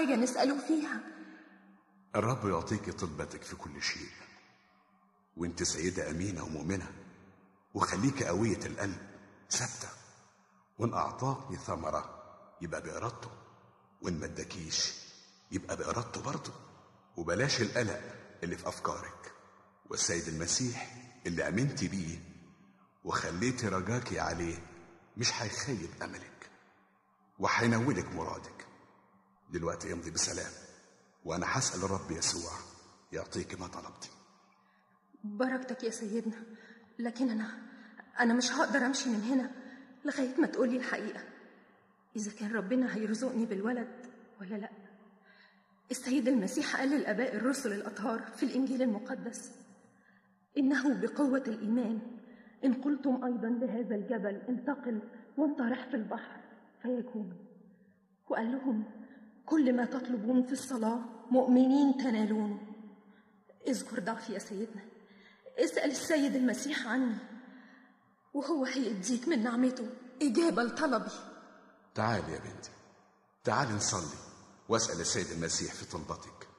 حاجة نسأله فيها الرب يعطيك طلبتك في كل شيء وانت سيدة أمينة ومؤمنة وخليك قوية القلب ثابتة وإن أعطاكني ثمرة يبقى بإرادته وإن ما اداكيش يبقى بإرادته برضه وبلاش القلق اللي في أفكارك والسيد المسيح اللي أمنتي بيه وخليتي رجاكي عليه مش هيخيب أملك وهينولك مرادك دلوقتي امضي بسلام وأنا هسأل الرب يسوع يعطيك ما طلبتي بركتك يا سيدنا لكن أنا أنا مش هقدر أمشي من هنا لغاية ما تقولي الحقيقة إذا كان ربنا هيرزقني بالولد ولا لأ السيد المسيح قال للآباء الرسل الأطهار في الإنجيل المقدس إنه بقوة الإيمان إن قلتم أيضا لهذا الجبل انتقل وانطرح في البحر فيكون وقال لهم كل ما تطلبون في الصلاة مؤمنين تنالونه اذكر ضعفي يا سيدنا اسأل السيد المسيح عني وهو هيديك من نعمته إجابة لطلبي تعالي يا بنتي تعالي نصلي واسأل السيد المسيح في طلبتك